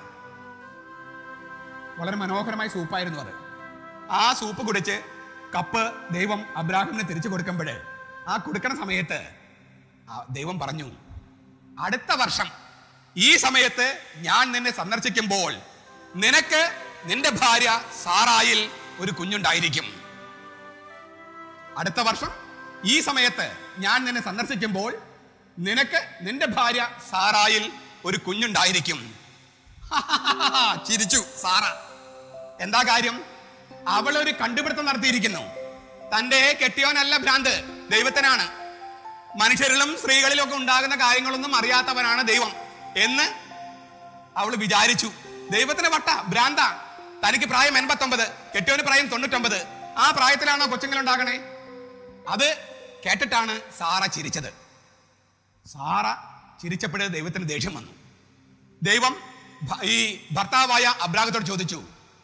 വളരെ മനോഹരമായ സൂപ്പായിരുന്നു അത് ആ സൂപ്പ് കുടിച്ച് കപ്പ് ദൈവം അബ്രാഹിമിന് തിരിച്ചു കൊടുക്കുമ്പോഴേ ആ കൊടുക്കണ സമയത്ത് ആ ദൈവം പറഞ്ഞു അടുത്ത വർഷം ഈ സമയത്ത് ഞാൻ നിന്നെ സന്ദർശിക്കുമ്പോൾ നിനക്ക് നിന്റെ ഭാര്യ സാറായിൽ ഒരു കുഞ്ഞുണ്ടായിരിക്കും അടുത്ത വർഷം ഈ സമയത്ത് ഞാൻ നിന്നെ സന്ദർശിക്കുമ്പോൾ നിനക്ക് നിന്റെ ഭാര്യ സാറായിൽ ഒരു കുഞ്ഞുണ്ടായിരിക്കും ചിരിച്ചു സാറ എന്താ കാര്യം അവൾ ഒരു കണ്ടുപിടുത്തം നടത്തിയിരിക്കുന്നു തന്റെ കെട്ടിയോനല്ല ഭ്രാന്ത് ദൈവത്തിനാണ് മനുഷ്യരിലും സ്ത്രീകളിലും ഒക്കെ ഉണ്ടാകുന്ന കാര്യങ്ങളൊന്നും അറിയാത്തവനാണ് ദൈവം എന്ന് അവൾ വിചാരിച്ചു ദൈവത്തിന് വട്ട ഭ്രാന്ത തനിക്ക് പ്രായം എൺപത്തൊമ്പത് കെട്ടിയോന് പ്രായം തൊണ്ണൂറ്റൊമ്പത് ആ പ്രായത്തിലാണോ കൊച്ചുങ്ങൾ ഉണ്ടാകണേ അത് കേട്ടിട്ടാണ് സാറ ചിരിച്ചത് സാറ ചിരിച്ചപ്പോഴേ ദൈവത്തിന് ദേഷ്യം വന്നു ദൈവം ഭ- ഈ ഭർത്താവായ അബ്രാഹത്തോട് ചോദിച്ചു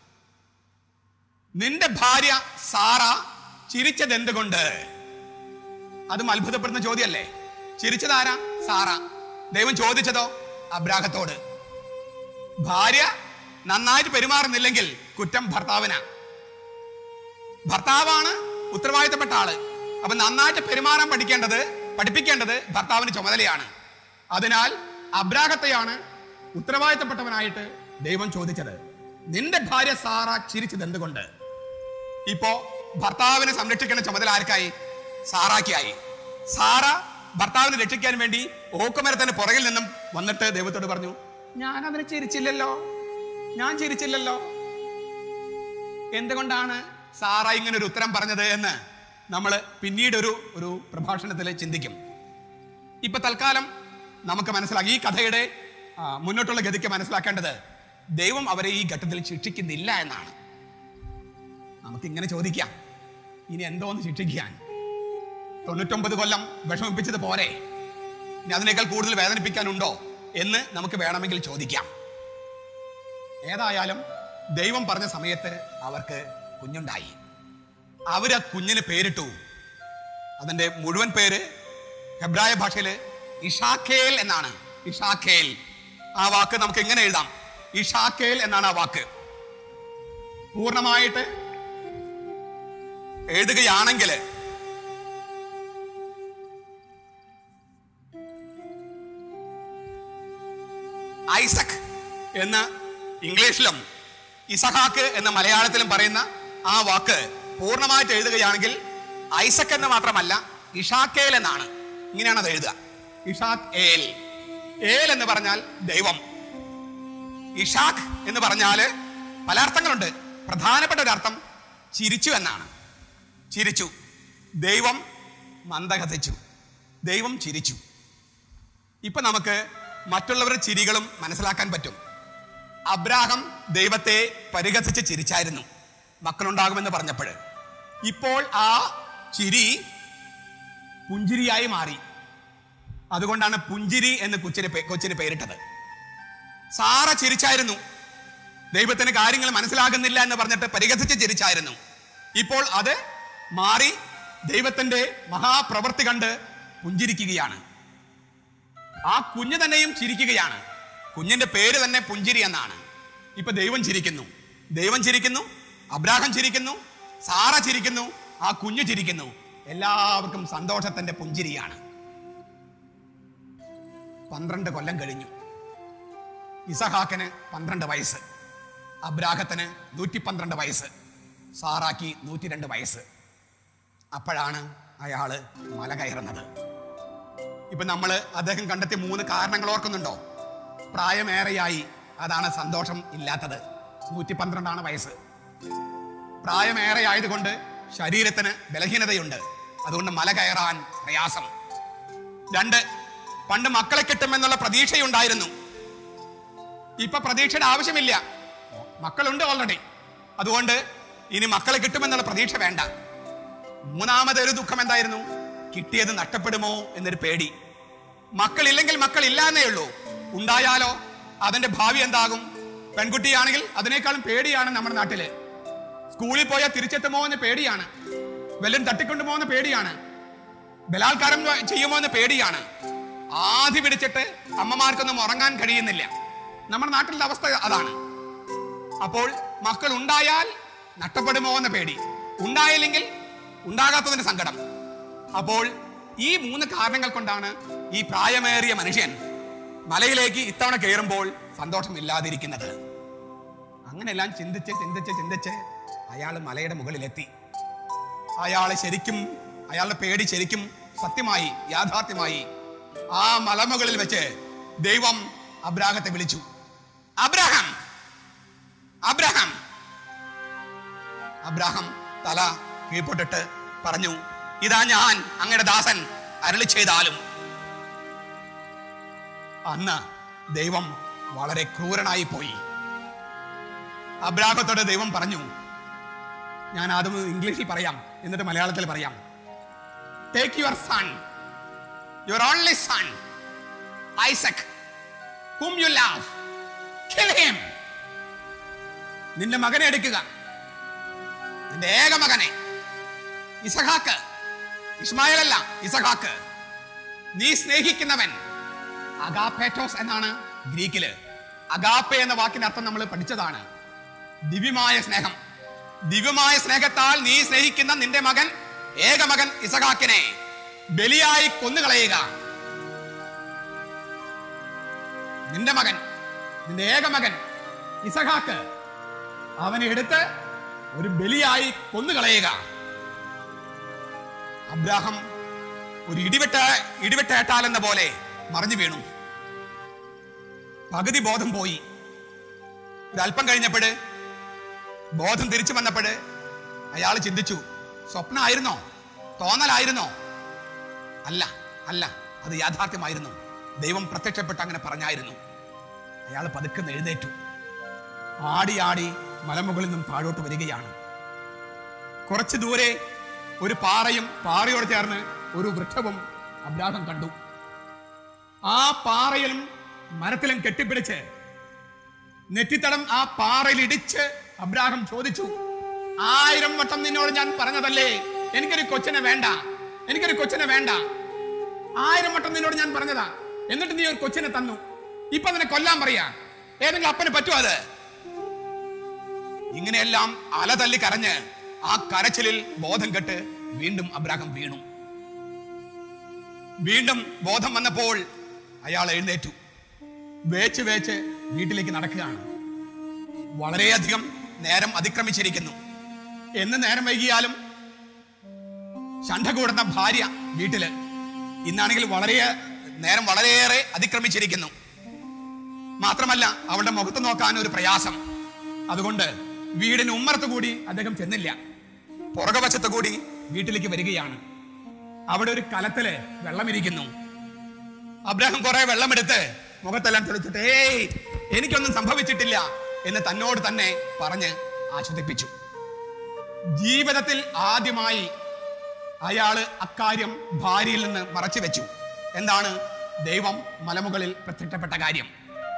നിന്റെ ഭാര്യ സാറ ചിരിച്ചത് എന്തുകൊണ്ട് അതും അത്ഭുതപ്പെടുന്ന ചോദ്യമല്ലേ ചിരിച്ചതാരാ സാറ ദൈവം ചോദിച്ചതോ അബ്രാഹത്തോട് ഭാര്യ നന്നായിട്ട് പെരുമാറുന്നില്ലെങ്കിൽ കുറ്റം ഭർത്താവിനാ ഭർത്താവാണ് ഉത്തരവാദിത്തപ്പെട്ട ആള് അപ്പൊ നന്നായിട്ട് പെരുമാറാൻ പഠിക്കേണ്ടത് പഠിപ്പിക്കേണ്ടത് ഭർത്താവിന് ചുമതലയാണ് അതിനാൽ അബ്രാഹത്തെയാണ് ഉത്തരവാദിത്തപ്പെട്ടവനായിട്ട് ദൈവം ചോദിച്ചത് നിന്റെ ഭാര്യ സാറ ചിരിച്ചത് എന്തുകൊണ്ട് ഇപ്പോ ഭർത്താവിനെ സംരക്ഷിക്കേണ്ട ചുമതല ആർക്കായി സാറാക്കിയായി സാറ ഭർത്താവിനെ രക്ഷിക്കാൻ വേണ്ടി ഓക്കുമരത്തിന് പുറകിൽ നിന്നും വന്നിട്ട് ദൈവത്തോട് പറഞ്ഞു ഞാൻ അതിനെ ചിരിച്ചില്ലല്ലോ ഞാൻ ചിരിച്ചില്ലല്ലോ എന്തുകൊണ്ടാണ് സാറ ഇങ്ങനെ ഒരു ഉത്തരം പറഞ്ഞത് എന്ന് നമ്മൾ പിന്നീട് ഒരു ഒരു പ്രഭാഷണത്തിൽ ചിന്തിക്കും ഇപ്പൊ തൽക്കാലം നമുക്ക് മനസ്സിലാക്കി ഈ കഥയുടെ ആ, മുന്നോട്ടുള്ള ഗതിക്ക് മനസ്സിലാക്കേണ്ടത് ദൈവം അവരെ ഈ ഘട്ടത്തിൽ ശിക്ഷിക്കുന്നില്ല എന്നാണ് നമുക്ക് ഇങ്ങനെ ചോദിക്കാം ഇനി എന്തോന്ന് ശിക്ഷിക്കാൻ തൊണ്ണൂറ്റൊമ്പത് കൊല്ലം വിഷമിപ്പിച്ചത് പോരെ ഇനി അതിനേക്കാൾ കൂടുതൽ വേദനിപ്പിക്കാനുണ്ടോ എന്ന് നമുക്ക് വേണമെങ്കിൽ ചോദിക്കാം ഏതായാലും ദൈവം പറഞ്ഞ സമയത്ത് അവർക്ക് കുഞ്ഞുണ്ടായി അവര് ആ കുഞ്ഞിന് പേരിട്ടു അതിന്റെ മുഴുവൻ പേര് ഹെബ്രായ ഭാഷയിൽ ഇഷാഖേൽ എന്നാണ് ഇഷാഖേൽ ആ വാക്ക് നമുക്ക് എങ്ങനെ എഴുതാം ഇഷാഖേൽ എന്നാണ് ആ വാക്ക് പൂർണ്ണമായിട്ട് എഴുതുകയാണെങ്കിൽ ഐസക് എന്ന് ഇംഗ്ലീഷിലും ഇസഹാക്ക് എന്ന മലയാളത്തിലും പറയുന്ന ആ വാക്ക് പൂർണ്ണമായിട്ട് എഴുതുകയാണെങ്കിൽ ഐസക് എന്ന് മാത്രമല്ല ഇഷാക്കേൽ എന്നാണ് ഇങ്ങനെയാണ് അത് എഴുതുക ഇഷാഖ് ഏൽ ഏൽ എന്ന് പറഞ്ഞാൽ ദൈവം ഇഷാഖ് എന്ന് പറഞ്ഞാൽ പല അർത്ഥങ്ങളുണ്ട് പ്രധാനപ്പെട്ട ഒരു അർത്ഥം ചിരിച്ചു എന്നാണ് ചിരിച്ചു ദൈവം മന്ദഹസിച്ചു ദൈവം ചിരിച്ചു ഇപ്പൊ നമുക്ക് മറ്റുള്ളവരുടെ ചിരികളും മനസ്സിലാക്കാൻ പറ്റും അബ്രാഹം ദൈവത്തെ പരിഹസിച്ച് ചിരിച്ചായിരുന്നു മക്കളുണ്ടാകുമെന്ന് പറഞ്ഞപ്പോൾ ഇപ്പോൾ ആ ചിരി പുഞ്ചിരിയായി മാറി അതുകൊണ്ടാണ് പുഞ്ചിരി എന്ന് കൊച്ചിന് പേ- കൊച്ചിന് പേരിട്ടത് സാറ ചിരിച്ചായിരുന്നു ദൈവത്തിന് കാര്യങ്ങൾ മനസ്സിലാകുന്നില്ല എന്ന് പറഞ്ഞിട്ട് പരിഹസിച്ച് ചിരിച്ചായിരുന്നു ഇപ്പോൾ അത് മാറി ദൈവത്തിന്റെ മഹാപ്രവൃത്തി കണ്ട് പുഞ്ചിരിക്കുകയാണ് ആ കുഞ്ഞ് തന്നെയും ചിരിക്കുകയാണ് കുഞ്ഞിന്റെ പേര് തന്നെ പുഞ്ചിരി എന്നാണ് ഇപ്പൊ ദൈവം ചിരിക്കുന്നു ദൈവം ചിരിക്കുന്നു അബ്രാഹം ചിരിക്കുന്നു സാറ ചിരിക്കുന്നു ആ കുഞ്ഞ് ചിരിക്കുന്നു എല്ലാവർക്കും സന്തോഷത്തിന്റെ പുഞ്ചിരിയാണ് പന്ത്രണ്ട് കൊല്ലം കഴിഞ്ഞു ഇസഹാക്കിന് പന്ത്രണ്ട് വയസ്സ് അബ്രാഹത്തിന് നൂറ്റി പന്ത്രണ്ട് വയസ്സ് സാറാക്കി നൂറ്റി രണ്ട് വയസ്സ് അപ്പോഴാണ് അയാള് മല കയറുന്നത് ഇപ്പൊ നമ്മൾ അദ്ദേഹം കണ്ടെത്തിയ മൂന്ന് കാരണങ്ങൾ ഓർക്കുന്നുണ്ടോ പ്രായമേറെയായി അതാണ് സന്തോഷം ഇല്ലാത്തത് നൂറ്റി പന്ത്രണ്ടാണ് വയസ്സ് പ്രായമേറെ ആയതുകൊണ്ട് ശരീരത്തിന് ബലഹീനതയുണ്ട് അതുകൊണ്ട് മല കയറാൻ പ്രയാസം രണ്ട് പണ്ട് മക്കളെ കിട്ടുമെന്നുള്ള പ്രതീക്ഷയുണ്ടായിരുന്നു ഇപ്പൊ പ്രതീക്ഷയുടെ ആവശ്യമില്ല മക്കളുണ്ട് ഓൾറെഡി അതുകൊണ്ട് ഇനി മക്കളെ കിട്ടുമെന്നുള്ള പ്രതീക്ഷ വേണ്ട മൂന്നാമതൊരു ദുഃഖം എന്തായിരുന്നു കിട്ടിയത് നഷ്ടപ്പെടുമോ എന്നൊരു പേടി മക്കളില്ലെങ്കിൽ മക്കൾ ഇല്ലാന്നേ ഉള്ളൂ ഉണ്ടായാലോ അതിന്റെ ഭാവി എന്താകും പെൺകുട്ടിയാണെങ്കിൽ അതിനേക്കാളും പേടിയാണ് നമ്മുടെ നാട്ടില് സ്കൂളിൽ പോയാൽ തിരിച്ചെത്തുമോ എന്ന് പേടിയാണ് വല്ലതും തട്ടിക്കൊണ്ടുമോ എന്ന് പേടിയാണ് ബലാത്കാരം ചെയ്യുമോ എന്ന് പേടിയാണ് ആദ്യ പിടിച്ചിട്ട് അമ്മമാർക്കൊന്നും ഉറങ്ങാൻ കഴിയുന്നില്ല നമ്മുടെ നാട്ടിലെ അവസ്ഥ അതാണ് അപ്പോൾ മക്കൾ ഉണ്ടായാൽ നഷ്ടപ്പെടുമോ എന്ന പേടി ഉണ്ടായില്ലെങ്കിൽ ഉണ്ടാകാത്തതിന്റെ സങ്കടം അപ്പോൾ ഈ മൂന്ന് കാരണങ്ങൾ കൊണ്ടാണ് ഈ പ്രായമേറിയ മനുഷ്യൻ മലയിലേക്ക് ഇത്തവണ കയറുമ്പോൾ സന്തോഷമില്ലാതിരിക്കുന്നത് അങ്ങനെല്ലാം ചിന്തിച്ച് ചിന്തിച്ച് ചിന്തിച്ച് അയാൾ മലയുടെ മുകളിലെത്തി അയാളെ ശരിക്കും അയാളുടെ പേടി ശരിക്കും സത്യമായി യാഥാർത്ഥ്യമായി ആ മലമുകളിൽ വെച്ച് ദൈവം അബ്രാഹത്തെ വിളിച്ചു അബ്രഹാം അബ്രഹാം അബ്രാഹം തല കീഴ്പോട്ടിട്ട് പറഞ്ഞു ഇതാ ഞാൻ അങ്ങയുടെ ദാസൻ അരളി ചെയ്താലും അന്ന് ദൈവം വളരെ ക്രൂരനായി പോയി അബ്രാഹത്തോട് ദൈവം പറഞ്ഞു ഞാൻ ആദ്യം ഇംഗ്ലീഷിൽ പറയാം എന്നിട്ട് മലയാളത്തിൽ പറയാം take your son your only son Isaac whom you love kill him നിന്റെ മകനെ എടുക്കുക നിന്റെ ഏക മകനെ ഇസഹാക്ക് ഇസ്മായിൽ അല്ല ഇസഹാക്ക് നീ സ്നേഹിക്കുന്നവൻ അഗാപേറ്റോസ് എന്നാണ് ഗ്രീക്കില് അഗാപ്പെ എന്ന വാക്കിന്റെ അർത്ഥം നമ്മൾ പഠിച്ചതാണ് ദിവ്യമായ സ്നേഹം ദിവ്യമായ സ്നേഹത്താൽ നീ സ്നേഹിക്കുന്ന നിന്റെ മകൻ ഏക മകൻ ഇസഹാക്കിനെ ബലിയായി കൊന്നുകളയുക നിന്റെ മകൻ നിന്റെ ഏക മകൻ ഇസഹാക്ക് അവനെ എടുത്ത് ഒരു ബലിയായി കൊന്നുകളയുക അബ്രാഹം ഒരു ഇടിവെട്ട ഇടിവെട്ടേട്ടാൽ എന്ന പോലെ മറിഞ്ഞു വീണു പകുതി ബോധം പോയി ഒരല്പം കഴിഞ്ഞപ്പോഴ് ബോധം തിരിച്ചു വന്നപ്പോഴ് അയാൾ ചിന്തിച്ചു സ്വപ്നമായിരുന്നോ തോന്നലായിരുന്നോ അല്ല അല്ല അത് യാഥാർത്ഥ്യമായിരുന്നു ദൈവം പ്രത്യക്ഷപ്പെട്ട് അങ്ങനെ പറഞ്ഞായിരുന്നു അയാൾ പതുക്കെ എഴുന്നേറ്റു ആടി ആടി മലമുകളിൽ നിന്നും താഴോട്ട് വരികയാണ് കുറച്ച് ദൂരെ ഒരു പാറയും പാറയോട് ചേർന്ന് ഒരു വൃക്ഷവും അബ്രാഹം കണ്ടു ആ പാറയിലും മരത്തിലും കെട്ടിപ്പിടിച്ച് നെറ്റിത്തടം ആ പാറയിൽ ഇടിച്ച് അബ്രാഹം ചോദിച്ചു ആയിരം വട്ടം നിന്നോട് ഞാൻ പറഞ്ഞതല്ലേ എനിക്കൊരു കൊച്ചിനെ വേണ്ട എനിക്കൊരു കൊച്ചിനെ വേണ്ട ആയിരം വട്ടം നിന്നോട് ഞാൻ പറഞ്ഞതാ എന്നിട്ട് നീ ഒരു കൊച്ചിനെ തന്നു ഇപ്പൊ അതിനെ കൊല്ലാൻ പറയാ ഏതെങ്കിലും അപ്പന് പറ്റുമോ അത് ഇങ്ങനെയെല്ലാം അല തല്ലി കരഞ്ഞ് ആ കരച്ചിലിൽ ബോധം കെട്ട് വീണ്ടും അബ്രാഹം വീണു വീണ്ടും ബോധം വന്നപ്പോൾ അയാൾ എഴുന്നേറ്റു വേച്ച് വേച്ച് വീട്ടിലേക്ക് നടക്കുകയാണ് വളരെയധികം നേരം അതിക്രമിച്ചിരിക്കുന്നു എന്ന് നേരം വൈകിയാലും ശണ്ഠ കൂടുന്ന ഭാര്യ വീട്ടില് ഇന്നാണെങ്കിൽ വളരെ നേരം വളരെയേറെ അതിക്രമിച്ചിരിക്കുന്നു മാത്രമല്ല അവളുടെ മുഖത്ത് നോക്കാൻ ഒരു പ്രയാസം അതുകൊണ്ട് വീടിന് ഉമ്മറത്ത് കൂടി അദ്ദേഹം ചെന്നില്ല പുറകുവശത്ത് കൂടി വീട്ടിലേക്ക് വരികയാണ് അവിടെ ഒരു കലത്തില് വെള്ളമിരിക്കുന്നു അബ്രഹാം കുറെ വെള്ളമെടുത്ത് മുഖത്തെല്ലാം തെളിച്ചിട്ട് ഏയ് എനിക്കൊന്നും സംഭവിച്ചിട്ടില്ല എന്ന് തന്നോട് തന്നെ പറഞ്ഞ് ആശ്വസിപ്പിച്ചു ജീവിതത്തിൽ ആദ്യമായി അയാള് അക്കാര്യം ഭാര്യയിൽ നിന്ന് മറച്ചു വെച്ചു എന്താണ് ദൈവം മലമുകളിൽ പ്രത്യക്ഷപ്പെട്ട കാര്യം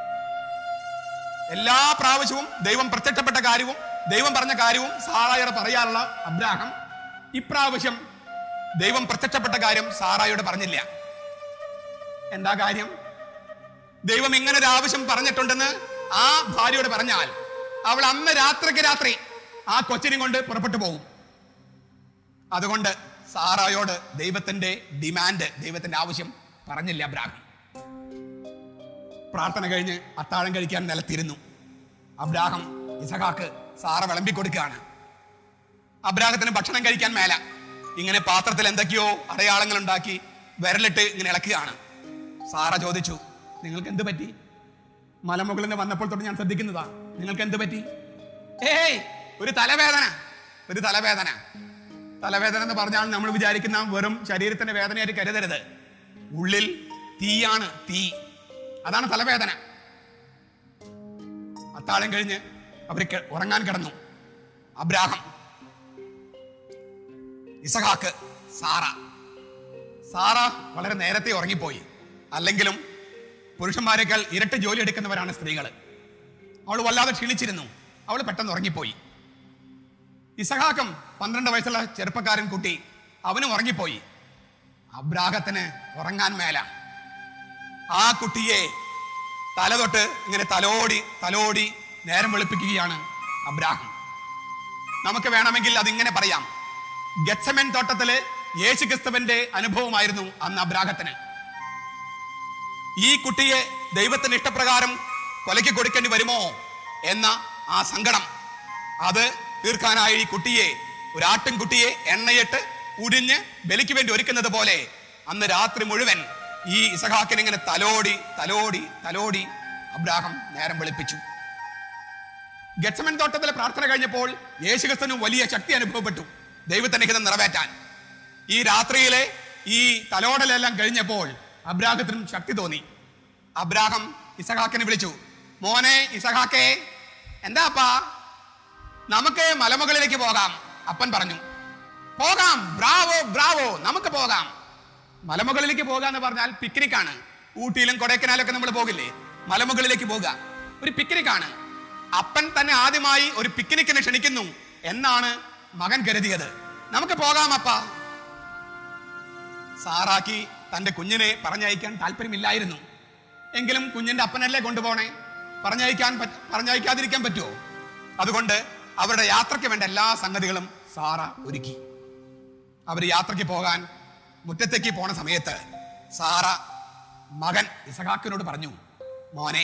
എല്ലാ പ്രാവശ്യവും ദൈവം പ്രത്യക്ഷപ്പെട്ട കാര്യവും ദൈവം പറഞ്ഞ കാര്യവും സാറായോട് പറയാറുള്ള അബ്രാഹം ഇപ്രാവശ്യം ദൈവം പ്രത്യക്ഷപ്പെട്ട കാര്യം സാറായോട് പറഞ്ഞില്ല എന്താ കാര്യം ദൈവം ഇങ്ങനെ ഒരു ആവശ്യം പറഞ്ഞിട്ടുണ്ടെന്ന് ആ ഭാര്യയോട് പറഞ്ഞാൽ അവൾ അന്ന് രാത്രിക്ക് രാത്രി ആ കൊച്ചിനെ കൊണ്ട് പുറപ്പെട്ടു പോകും അതുകൊണ്ട് സാറായോട് ദൈവത്തിന്റെ ഡിമാൻഡ് ദൈവത്തിന്റെ ആവശ്യം പറഞ്ഞില്ല അബ്രാഹം പ്രാർത്ഥന കഴിഞ്ഞ് അത്താഴം കഴിക്കാൻ നിലത്തിരുന്നു അബ്രാഹം ഇസഹാക്ക് സാറ വിളമ്പി കൊടുക്കുകയാണ് അബ്രാഹത്തിന് ഭക്ഷണം കഴിക്കാൻ മേല ഇങ്ങനെ പാത്രത്തിൽ എന്തൊക്കെയോ അടയാളങ്ങൾ ഉണ്ടാക്കി വിരലിട്ട് ഇങ്ങനെ ഇളക്കുകയാണ് സാറ ചോദിച്ചു നിങ്ങൾക്ക് എന്ത് പറ്റി മലമുകളിൽ നിന്ന് വന്നപ്പോൾ തൊട്ട് ഞാൻ ശ്രദ്ധിക്കുന്നതാ നിങ്ങൾക്ക് എന്ത് പറ്റി ഏയ് ഒരു തലവേദന ഒരു തലവേദന തലവേദന എന്ന് പറഞ്ഞാൽ നമ്മൾ വിചാരിക്കുന്ന വെറും ശരീരത്തിന്റെ വേദനയായിട്ട് കരുതരുത് ഉള്ളിൽ തീയാണ് തീ അതാണ് തലവേദന അത്താഴം കഴിഞ്ഞ് അവർ ഉറങ്ങാൻ കിടന്നു അബ്രാഹം ഇസഹാക്ക് സാറ സാറ വളരെ നേരത്തെ ഉറങ്ങിപ്പോയി അല്ലെങ്കിലും പുരുഷന്മാരെക്കാൾ ഇരട്ടി ജോലി എടുക്കുന്നവരാണ് സ്ത്രീകൾ അവൾ വല്ലാതെ ക്ഷീണിച്ചിരുന്നു അവൾ പെട്ടെന്ന് ഉറങ്ങിപ്പോയി ഇസഹാക്കും പന്ത്രണ്ട് വയസ്സുള്ള ചെറുപ്പക്കാരൻ കുട്ടി അവനും ഉറങ്ങിപ്പോയി അബ്രാഹത്തിന് ഉറങ്ങാൻ മേല ആ കുട്ടിയെ തല തൊട്ട് ഇങ്ങനെ തലോടി തലോടി നേരം വെളുപ്പിക്കുകയാണ് അബ്രാഹം നമുക്ക് വേണമെങ്കിൽ അതിങ്ങനെ പറയാം ഗച്ചമൻ തോട്ടത്തില് യേശുക്രിസ്തുവിന്റെ അനുഭവമായിരുന്നു അന്ന് അബ്രാഹത്തിന് ഈ കുട്ടിയെ ദൈവത്തിന്റെ ഇഷ്ടപ്രകാരം കൊലയ്ക്ക് കൊടുക്കേണ്ടി വരുമോ എന്ന ആ സങ്കടം അത് തീർക്കാനായി ഈ കുട്ടിയെ ഒരു ആട്ടിൻകുട്ടിയെ എണ്ണയിട്ട് ഉടിഞ്ഞ് ബലിക്ക് വേണ്ടി ഒരുക്കുന്നത് പോലെ അന്ന് രാത്രി മുഴുവൻ ഈ ഇസഹാക്കിനെ ഇങ്ങനെ തലോടി തലോടി തലോടി അബ്രാഹം നേരം വെളുപ്പിച്ചു ഗച്ചമൻ തോട്ടത്തിലെ പ്രാർത്ഥന കഴിഞ്ഞപ്പോൾ യേശുക്രിസ്തുവിന് വലിയ ശക്തി അനുഭവപ്പെട്ടു ദൈവത്തിന്റെ ഹിതം നിറവേറ്റാൻ ഈ രാത്രിയിലെ ഈ തലോടലെല്ലാം കഴിഞ്ഞപ്പോൾ അബ്രാഹത്തിനും ശക്തി തോന്നി അബ്രാഹം ഇസഹാക്കിനെ വിളിച്ചു മോനെ ഇസഹാക്കേ എന്താ അപ്പാ നമുക്ക് മലമുകളിലേക്ക് പോകാം അപ്പൻ പറഞ്ഞു പോകാം ബ്രാവോ ബ്രാവോ നമുക്ക് പോകാം മലമുകളിലേക്ക് പോകുക എന്ന് പറഞ്ഞാൽ പിക്നിക്കാണ് ഊട്ടിയിലും കൊടൈക്കനാലൊക്കെ നമ്മൾ പോകില്ലേ മലമുകളിലേക്ക് പോകുക ഒരു പിക്നിക്കാണ് അപ്പൻ തന്നെ ആദ്യമായി ഒരു പിക്നിക്കിന് ക്ഷണിക്കുന്നു എന്നാണ് മകൻ കരുതിയത് നമുക്ക് പോകാം അപ്പ സാറാക്കി തന്റെ കുഞ്ഞിനെ പറഞ്ഞയക്കാൻ താല്പര്യമില്ലായിരുന്നു എങ്കിലും കുഞ്ഞിന്റെ അപ്പനല്ലേ കൊണ്ടുപോണേ പറഞ്ഞയക്കാൻ പറ്റ- പറഞ്ഞയക്കാതിരിക്കാൻ പറ്റുമോ അതുകൊണ്ട് അവരുടെ യാത്രയ്ക്ക് വേണ്ട എല്ലാ സംഗതികളും സാറ ഒരുക്കി അവർ യാത്രയ്ക്ക് പോകാൻ മുറ്റത്തേക്ക് പോണ സമയത്ത് സാറ മകൻ ഇസഹാക്കിനോട് പറഞ്ഞു മോനെ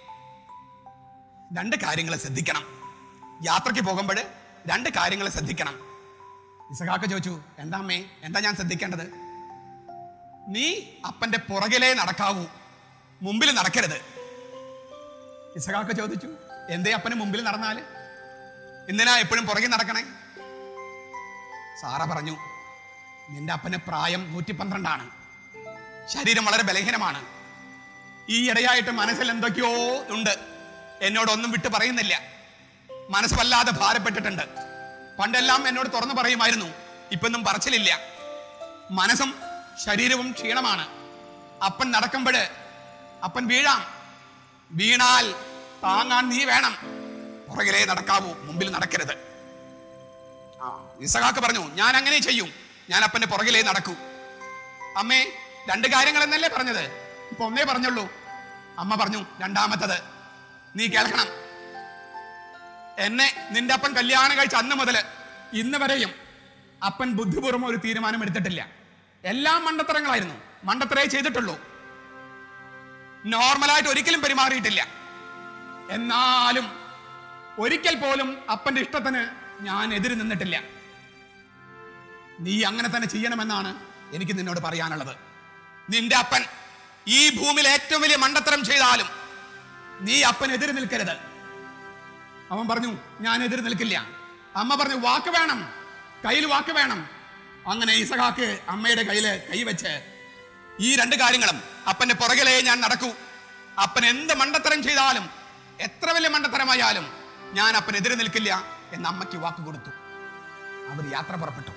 രണ്ട് കാര്യങ്ങൾ ശ്രദ്ധിക്കണം യാത്രയ്ക്ക് പോകുമ്പോൾ രണ്ട് കാര്യങ്ങൾ ശ്രദ്ധിക്കണം ഇസഹാക്ക് ചോദിച്ചു എന്താ അമ്മേ എന്താ ഞാൻ ശ്രദ്ധിക്കേണ്ടത് നീ അപ്പന്റെ പുറകിലേ നടക്കാവൂ മുമ്പിൽ നടക്കരുത് ഇസഹാക്ക് ചോദിച്ചു എന്തേ അപ്പന് മുമ്പിൽ നടന്നാല് എന്തിനാ എപ്പോഴും പുറകിൽ നടക്കണേ സാറ പറഞ്ഞു നിന്റെ അപ്പന് പ്രായം നൂറ്റി പന്ത്രണ്ടാണ് ശരീരം വളരെ ബലഹീനമാണ് ഈ ഇടയായിട്ട് മനസ്സിൽ എന്തൊക്കെയോ ഉണ്ട് എന്നോടൊന്നും വിട്ട് പറയുന്നില്ല മനസ്സ് വല്ലാതെ ഭാരപ്പെട്ടിട്ടുണ്ട് പണ്ടെല്ലാം എന്നോട് തുറന്നു പറയുമായിരുന്നു ഇപ്പൊന്നും പറച്ചിലില്ല മനസ്സും ശരീരവും ക്ഷീണമാണ് അപ്പൻ നടക്കുമ്പോൾ അപ്പൻ വീഴാം വീണാൽ താങ്ങാൻ നീ വേണം പുറകിലേ നടക്കാവൂ മുമ്പിൽ നടക്കരുത് ആ ഇസഹാക്ക് പറഞ്ഞു ഞാൻ അങ്ങനെ ചെയ്യും ഞാൻ അപ്പന്റെ പുറകിലേ നടക്കൂ അമ്മേ രണ്ട് കാര്യങ്ങൾ എന്നല്ലേ പറഞ്ഞത് ഇപ്പൊ ഒന്നേ പറഞ്ഞുള്ളൂ അമ്മ പറഞ്ഞു രണ്ടാമത്തത് നീ കേൾക്കണം എന്നെ നിന്റെ അപ്പൻ കല്യാണം കഴിച്ച അന്ന് മുതൽ ഇന്ന് വരെയും അപ്പൻ ബുദ്ധിപൂർവ്വം ഒരു തീരുമാനം എടുത്തിട്ടില്ല എല്ലാം മണ്ടത്തരങ്ങളായിരുന്നു മണ്ടത്തരേ ചെയ്തിട്ടുള്ളൂ നോർമലായിട്ട് ഒരിക്കലും പെരുമാറിയിട്ടില്ല എന്നാലും ഒരിക്കൽ പോലും അപ്പന്റെ ഇഷ്ടത്തിന് ഞാൻ എതിര് നിന്നിട്ടില്ല നീ അങ്ങനെ തന്നെ ചെയ്യണമെന്നാണ് എനിക്ക് നിന്നോട് പറയാനുള്ളത് നിന്റെ അപ്പൻ ഈ ഭൂമിയിൽ ഏറ്റവും വലിയ മണ്ടത്തരം ചെയ്താലും നീ അപ്പൻ എതിര് നിൽക്കരുത് അവൻ പറഞ്ഞു ഞാൻ എതിര് നിൽക്കില്ല അമ്മ പറഞ്ഞു വാക്ക് വേണം കയ്യിൽ വാക്ക് വേണം അങ്ങനെ ഇസഹാക്ക് അമ്മയുടെ കയ്യില് കൈവച്ച് ഈ രണ്ട് കാര്യങ്ങളും അപ്പന്റെ പുറകിലേ ഞാൻ നടക്കൂ അപ്പൻ എന്ത് മണ്ടത്തരം ചെയ്താലും എത്ര വലിയ മണ്ടത്തരമായാലും ഞാൻ അപ്പൻ എതിര് നിൽക്കില്ല എന്ന് അമ്മയ്ക്ക് വാക്ക് കൊടുത്തു അവർ യാത്ര പുറപ്പെട്ടു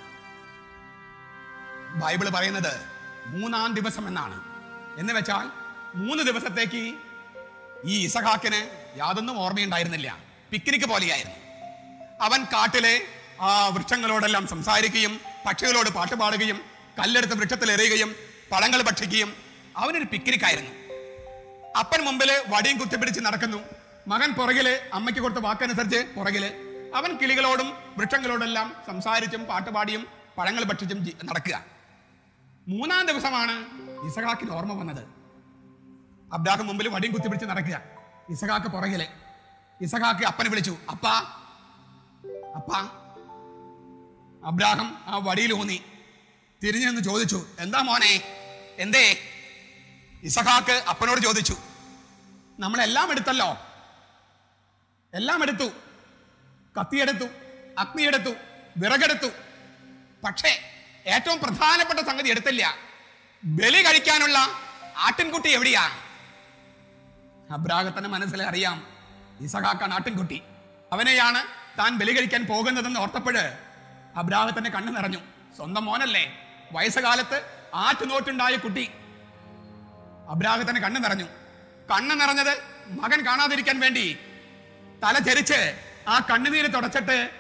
ബൈബിള് പറയുന്നത് മൂന്നാം ദിവസം എന്നാണ് എന്ന് വെച്ചാൽ മൂന്ന് ദിവസത്തേക്ക് ഈ ഇസഹാക്കിന് യാതൊന്നും ഓർമ്മയുണ്ടായിരുന്നില്ല പിക്നിക് പോലെയായിരുന്നു അവൻ കാട്ടിലെ ആ വൃക്ഷങ്ങളോടെല്ലാം സംസാരിക്കുകയും പക്ഷികളോട് പാട്ട് പാടുകയും കല്ലെടുത്ത് വൃക്ഷത്തിൽ എറിയുകയും പഴങ്ങൾ ഭക്ഷിക്കുകയും അവനൊരു പിക്നിക് ആയിരുന്നു അപ്പൻ മുമ്പില് വടിയും കുത്തിപ്പിടിച്ച് നടക്കുന്നു മകൻ പുറകില് അമ്മയ്ക്ക് കൊടുത്ത വാക്കനുസരിച്ച് പുറകില് അവൻ കിളികളോടും വൃക്ഷങ്ങളോടെല്ലാം സംസാരിച്ചും പാട്ടുപാടിയും പഴങ്ങൾ ഭക്ഷിച്ചും ജി- നടക്കുക മൂന്നാം ദിവസമാണ് ഇസഹാക്കിന് ഓർമ്മ വന്നത് അബ്രാഹം മുമ്പിൽ വടിയും കുത്തിപ്പിടിച്ച് നടക്കുക ഇസഹാക്ക് പുറകില് ഇസഹാക്ക് അപ്പനെ വിളിച്ചു അപ്പാ അപ്പാ അബ്രാഹം ആ വടിയിൽ ഊന്നി തിരിഞ്ഞു നിന്ന് ചോദിച്ചു എന്താ മോനെ എന്തേ ഇസഹാക്ക് അപ്പനോട് ചോദിച്ചു നമ്മളെല്ലാം എടുത്തല്ലോ എല്ലാം എടുത്തു കത്തിയെടുത്തു അഗ്നിയെടുത്തു വിറകെടുത്തു പക്ഷേ ഏറ്റവും പ്രധാനപ്പെട്ട സംഗതി എടുത്തില്ല ബലി കഴിക്കാനുള്ള ആട്ടിൻകുട്ടി എവിടെയാ അബ്രാഹത്തിന്റെ മനസ്സിൽ അറിയാം ഇസഹാക്കാണ് ആട്ടിൻകുട്ടി അവനെയാണ് താൻ ബലി കഴിക്കാൻ പോകുന്നതെന്ന് ഓർത്തപ്പോഴ് അബ്രാഹത്തിന്റെ കണ്ണ് നിറഞ്ഞു സ്വന്തം മോനല്ലേ വയസ്സുകാലത്ത് ആറ്റുനോട്ടുണ്ടായ കുട്ടി അബ്രാഹത്തിന് കണ്ണ് നിറഞ്ഞു കണ്ണ് നിറഞ്ഞത് മകൻ കാണാതിരിക്കാൻ വേണ്ടി തല ചരിച്ച് ആ കണ്ണുനീര് തുടച്ചിട്ട്